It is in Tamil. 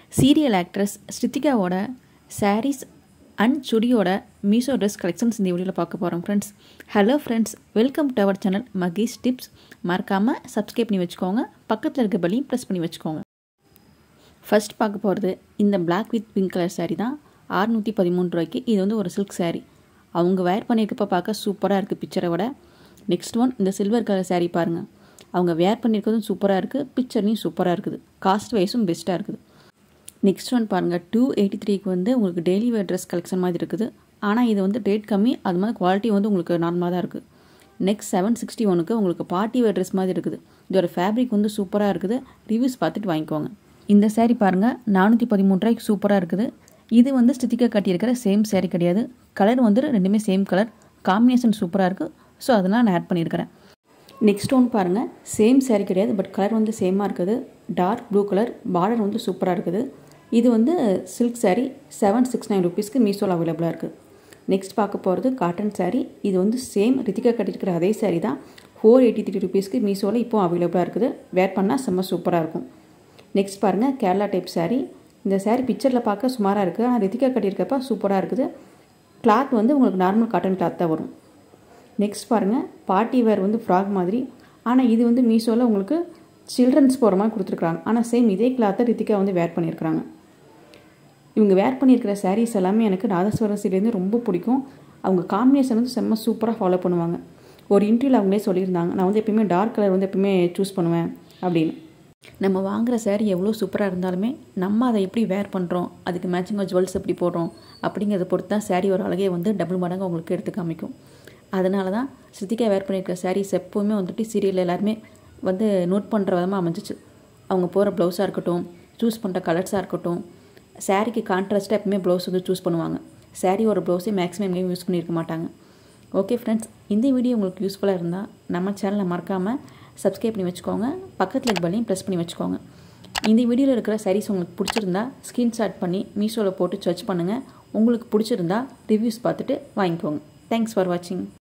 சீரியல் ஆக்ட்ரஸ் ஸ்ருத்திகாவோட சாரீஸ் அண்ட் சுடியோட மீஷோ ட்ரெஸ் கலெக்ஷன்ஸ் இந்த வீடியோவில் பார்க்க போகிறோம் friends hello friends welcome to our channel Mahesh tips மறக்காமல் சப்ஸ்கிரைப் பண்ணி வச்சுக்கோங்க பக்கத்தில் இருக்க பலியும் ப்ரெஸ் பண்ணி வச்சுக்கோங்க ஃபர்ஸ்ட் பார்க்க போகிறது இந்த black with pink colour saree தான் அறுநூற்றி பதிமூணு ரூபாய்க்கு இது வந்து ஒரு சில்க் saree அவங்க வேர் பண்ணியிருக்கப்ப பார்க்க சூப்பராக இருக்குது பிக்சரை விட நெக்ஸ்ட் ஒன் இந்த சில்வர் கலர் saree பாருங்கள் அவங்க வேர் பண்ணியிருக்கிறதும் சூப்பராக இருக்குது பிக்சர்லையும் சூப்பராக இருக்குது காஸ்ட் வைஸும் பெஸ்ட்டாக இருக்குது நெக்ஸ்ட் ஒன் பாருங்கள் டூ எயிட்டி த்ரீக்கு வந்து உங்களுக்கு டெய்லி வேர் ட்ரெஸ் கலெக்ஷன் மாதிரி இருக்குது ஆனால் இது வந்து ரேட் கம்மி அது மாதிரி குவாலிட்டி வந்து உங்களுக்கு நார்மலாக தான் இருக்குது நெக்ஸ்ட் செவன் சிக்ஸ்டி ஒனுக்கு உங்களுக்கு பார்ட்டி வேர் ட்ரெஸ் மாதிரி இருக்குது இதோட ஃபேப்ரிக் வந்து சூப்பராக இருக்குது ரிவ்யூஸ் பார்த்துட்டு வாங்கிக்கோங்க இந்த saree பாருங்கள் நானூற்றி பதிமூணு ரூபாய்க்கு சூப்பராக இருக்குது இது வந்து ஸ்டித்திக்கா கட்டியிருக்கிற சேம் saree கிடையாது கலர் வந்து ரெண்டுமே சேம் கலர் காம்பினேஷன் சூப்பராக இருக்குது ஸோ அதெல்லாம் நான் ஆட் பண்ணியிருக்கிறேன் நெக்ஸ்ட் ஒன் பாருங்கள் சேம் saree கிடையாது பட் கலர் வந்து சேமாக இருக்குது டார்க் ப்ளூ கலர் பார்டர் வந்து சூப்பராக இருக்குது இது வந்து silk saree seven six nine ருபீஸ்க்கு மீஷோவில் அவைலபிளாக இருக்குது நெக்ஸ்ட் பார்க்க போகிறது காட்டன் saree இது வந்து சேம் ரித்திகா கட்டியிருக்கிற அதே saree தான் ஃபோர் எயிட்டி த்ரீ ருபீஸ்க்கு மீஷோவில் இப்போ அவைலபிளாக இருக்குது வேர் பண்ணால் செம்ம சூப்பராக இருக்கும் நெக்ஸ்ட் பாருங்கள் கேரளா டைப் saree இந்த saree பிக்சரில் பார்க்க சுமாராக இருக்குது ஆனால் ரித்திகா கட்டியிருக்கப்ப சூப்பராக இருக்குது கிளாத் வந்து உங்களுக்கு நார்மல் காட்டன் கிளாத் தான் வரும் நெக்ஸ்ட் பாருங்கள் பார்ட்டி வேர் வந்து ஃப்ராக் மாதிரி ஆனால் இது வந்து மீஷோவில் உங்களுக்கு சில்ட்ரன்ஸ் போகிற மாதிரி கொடுத்துருக்குறாங்க ஆனால் சேம் இதே கிளாத்தை ரித்திகா வந்து வேர் பண்ணியிருக்கிறாங்க இவங்க வேர் பண்ணியிருக்கிற சாரீஸ் எல்லாமே எனக்கு நாதஸ்வரசிலேருந்து ரொம்ப பிடிக்கும் அவங்க காம்பினேஷன் வந்து செம்ம சூப்பராக ஃபாலோ பண்ணுவாங்க ஒரு இன்டர்வியூவில் அவங்களே சொல்லியிருந்தாங்க நான் வந்து எப்பயுமே டார்க் கலர் வந்து எப்பயுமே சூஸ் பண்ணுவேன் அப்படின்னு நம்ம வாங்குகிற saree எவ்வளோ சூப்பராக இருந்தாலுமே நம்ம அதை எப்படி வேர் பண்ணுறோம் அதுக்கு மேட்சிங்காக ஜுவல்ஸ் எப்படி போடுறோம் அப்படிங்கிறத பொறுத்து தான் saree ஒரு அழகே வந்து டபுள் மடங்கு உங்களுக்கு எடுத்து காமிக்கும் அதனால தான் ஸ்ருதிகா வேர் பண்ணியிருக்கிற சாரீஸ் எப்போவுமே வந்துட்டு சீரியல் எல்லாருமே வந்து நோட் பண்ணுற விதமாக அமைஞ்சிச்சு அவங்க போகிற ப்ளவுஸாக இருக்கட்டும் சூஸ் பண்ணுற கலர்ஸாக இருக்கட்டும் சாரீக்கு கான்ட்ராஸ்ட்டாக எப்பவுமே ப்ளவுஸ் வந்து சூஸ் பண்ணுவாங்க சாரியோட ப்ளவுஸே மேக்ஸிமம் எங்கேயும் யூஸ் பண்ணியிருக்க மாட்டாங்க ஓகே ஃப்ரெண்ட்ஸ் இந்த வீடியோ உங்களுக்கு யூஸ்ஃபுல்லாக இருந்தால் நம்ம சேனலை மறக்காமல் சப்ஸ்கிரைப் பண்ணி வச்சுக்கோங்க பக்கத்தில் இருக்க பல்லையும் ப்ரெஸ் பண்ணி வச்சுக்கோங்க இந்த வீடியோவில் இருக்கிற சாரீஸ் உங்களுக்கு பிடிச்சிருந்தா ஸ்க்ரீன்ஷாட் பண்ணி மீஷோவில் போட்டு சர்ச் பண்ணுங்கள் உங்களுக்கு பிடிச்சிருந்தா ரிவ்யூஸ் பார்த்துட்டு வாங்கிக்கோங்க தேங்க்ஸ் ஃபார் வாட்சிங்